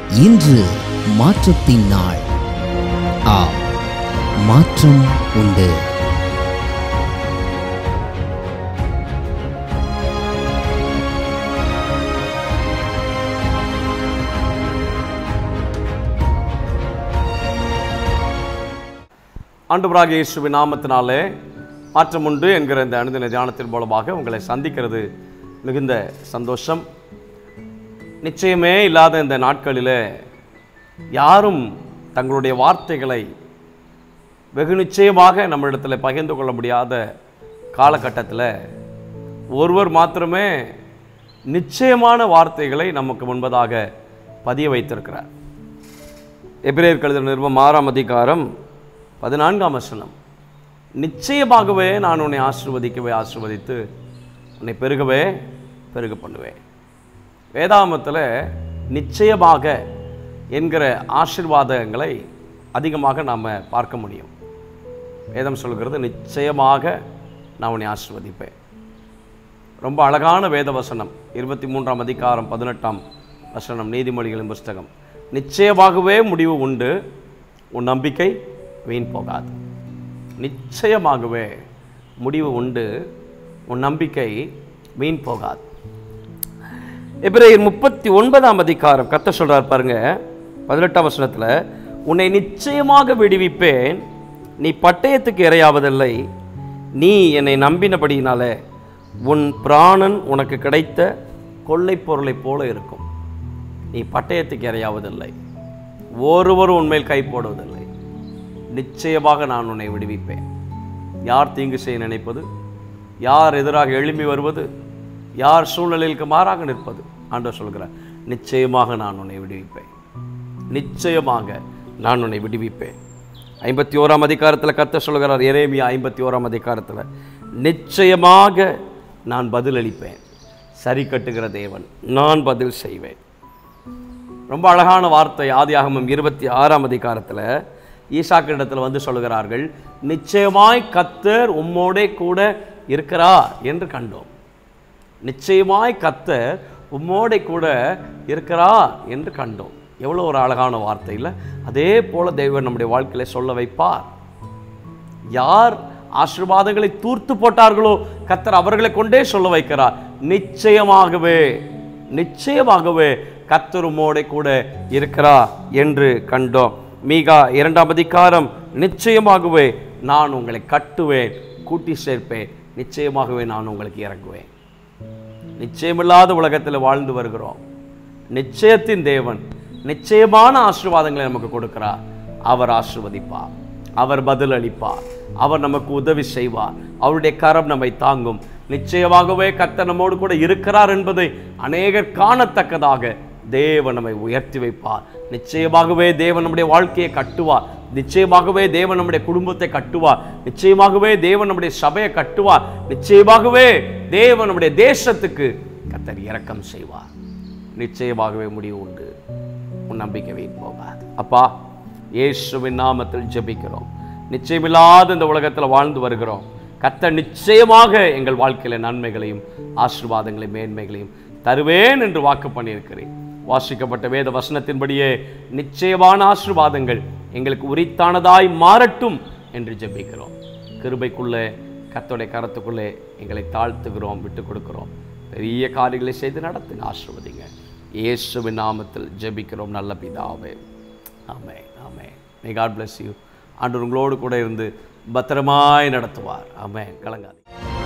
இன்று மாற்றத்தின் நாள் ஆ மாற்றம் உண்டு ஆண்டவராக இயேசுவின் நாமத்தினாலே மாற்றம் உண்டு என்கிற இந்த அனுதின தியானத்தின் மூலமாக உங்களை சந்திக்கிறது மிகுந்த சந்தோஷம் நிச்சயமே இல்லாத இந்த நாட்களில் யாரும் தங்களுடைய வார்த்தைகளை வெகு நிச்சயமாக நம்மளிடத்தில் பகிர்ந்து கொள்ள முடியாத காலகட்டத்தில் ஒருவர் மாத்திரமே நிச்சயமான வார்த்தைகளை நமக்கு முன்பதாக பதிய வைத்திருக்கிறார் எபிரேயர் கழுத நிறுவம் ஆறாம் அதிகாரம் பதினான்காம் வசனம் நிச்சயமாகவே நான் உன்னை ஆசிர்வதிக்கவே ஆசிர்வதித்து உன்னை பெருகவே பெருக பண்ணுவேன் வேதாமத்தில் நிச்சயமாக என்கிற ஆசீர்வாதங்களை அதிகமாக நாம் பார்க்க முடியும் வேதம் சொல்கிறது நிச்சயமாக நான் உன்னை ஆசிர்வதிப்பேன் ரொம்ப அழகான வேத வசனம் இருபத்தி மூன்றாம் அதிகாரம் பதினெட்டாம் வசனம் நீதிமொழிகளின் புஸ்தகம் நிச்சயமாகவே முடிவு உண்டு உன் நம்பிக்கை வீண் போகாது நிச்சயமாகவே முடிவு உண்டு உன் நம்பிக்கை வீண் போகாது எபிரேயர் முப்பத்தி ஒன்பதாம் அதிகாரம் கத்த சொல்றார் பாருங்க பதினெட்டாம் வசனத்தில் உன்னை நிச்சயமாக விடுவிப்பேன் நீ பட்டயத்துக்கு இரையாவதில்லை நீ என்னை நம்பினபடியினால உன் பிராணன் உனக்கு கிடைத்த கொள்ளைப் பொருளைப் போல இருக்கும் நீ பட்டயத்துக்கு இரையாவதில்லை ஒருவரும் உண்மையில் கை போடுவதில்லை நிச்சயமாக நான் உன்னை விடுவிப்பேன் யார் தீங்கு செய்ய நினைப்பது யார் எதிராக எழும்பி வருவது யார் சூழ்நிலைக்கு மாறாக நிற்பது ஆண்டவர் சொல்கிறார் நிச்சயமாக நான் உன்னை விடுவிப்பேன் நிச்சயமாக நான் உன்னை விடுவிப்பேன் ஐம்பத்தி ஓராம் அதிகாரத்தில் கத்த சொல்கிறார் எரேமியா ஐம்பத்தி ஓராம் அதிகாரத்தில் நிச்சயமாக நான் பதிலளிப்பேன் சரி கட்டுகிற தேவன் நான் பதில் செய்வேன் ரொம்ப அழகான வார்த்தை ஆதியாகமம் இருபத்தி ஆறாம் அதிகாரத்தில் ஈசாக்கிடத்தில் வந்து சொல்கிறார்கள் நிச்சயமாய் கத்தர் உம்மோடே கூட இருக்கிறார் என்று கண்டோம் நிச்சயமாய் கத்தர் உம்மோடே கூட இருக்கிறார் என்று கண்டோம் எவ்வளோ ஒரு அழகான வார்த்தை இல்லை அதே போல தெய்வம் நம்முடைய வாழ்க்கையில சொல்ல வைப்பார் யார் ஆசீர்வாதங்களை தூர்த்து போட்டார்களோ கத்தர் அவர்களை கொண்டே சொல்ல வைக்கிறார் நிச்சயமாகவே நிச்சயமாகவே கத்தர் உம்மோடே கூட இருக்கிறார் என்று கண்டோம் மீகா இரண்டாம் அதிகாரம் நிச்சயமாகவே நான் உங்களை கட்டுவேன் கூட்டி சேர்ப்பேன் நிச்சயமாகவே நான் உங்களுக்கு இறங்குவேன் நிச்சயமில்லாத உலகத்தில் வாழ்ந்து வருகிறோம் நிச்சயத்தின் தேவன் நிச்சயமான ஆசீர்வாதங்களை நமக்கு கொடுக்கிறார் அவர் ஆசீர்வதிப்பார் அவர் பதில் அளிப்பார் அவர் நமக்கு உதவி செய்வார் அவருடைய கரம் நம்மை தாங்கும் நிச்சயமாகவே கர்த்தர் நம்மோடு கூட இருக்கிறார் என்பதை அநேகர் காணத்தக்கதாக தேவன் நம்மை உயர்த்தி வைப்பார் நிச்சயமாகவே தேவன் நம்முடைய வாழ்க்கையை கட்டுவார் நிச்சயமாகவே தேவன் நம்முடைய குடும்பத்தை கட்டுவார் நிச்சயமாகவே தேவன் நம்முடைய சபையை கட்டுவார் நிச்சயமாகவே தேவன் நம்முடைய தேசத்துக்கு கத்தர் இரக்கம் செய்வார் நிச்சயமாகவே முடிவு உண்டு உன் நம்பிக்கை வீண் போகாது அப்பா இயேசுவின் நாமத்தில் ஜெபிக்கிறோம் நிச்சயமில்லாத இந்த உலகத்தில் வாழ்ந்து வருகிறோம் கத்தர் நிச்சயமாக எங்கள் வாழ்க்கையில நன்மைகளையும் ஆசீர்வாதங்களையும் மேன்மைகளையும் தருவேன் என்று வாக்கு பண்ணியிருக்கிறேன் வாசிக்கப்பட்ட வேத வசனத்தின்படியே நிச்சயமான ஆசீர்வாதங்கள் எங்களுக்கு உரித்தானதாய் மாறட்டும் என்று ஜெபிக்கிறோம் கிருபைக்குள்ளே கத்தோடைய கரத்துக்குள்ளே எங்களை தாழ்த்துகிறோம் விட்டு கொடுக்கிறோம் பெரிய காரியங்களை செய்து நடத்துங்க ஆசிர்வதிங்க இயேசுவின் நாமத்தில் ஜெபிக்கிறோம் நல்ல பிதாவே ஆமே ஆமே மே காட் bless யூ ஆண்டு உங்களோடு கூட இருந்து பத்திரமாய் நடத்துவார் ஆமே கலங்காதீங்க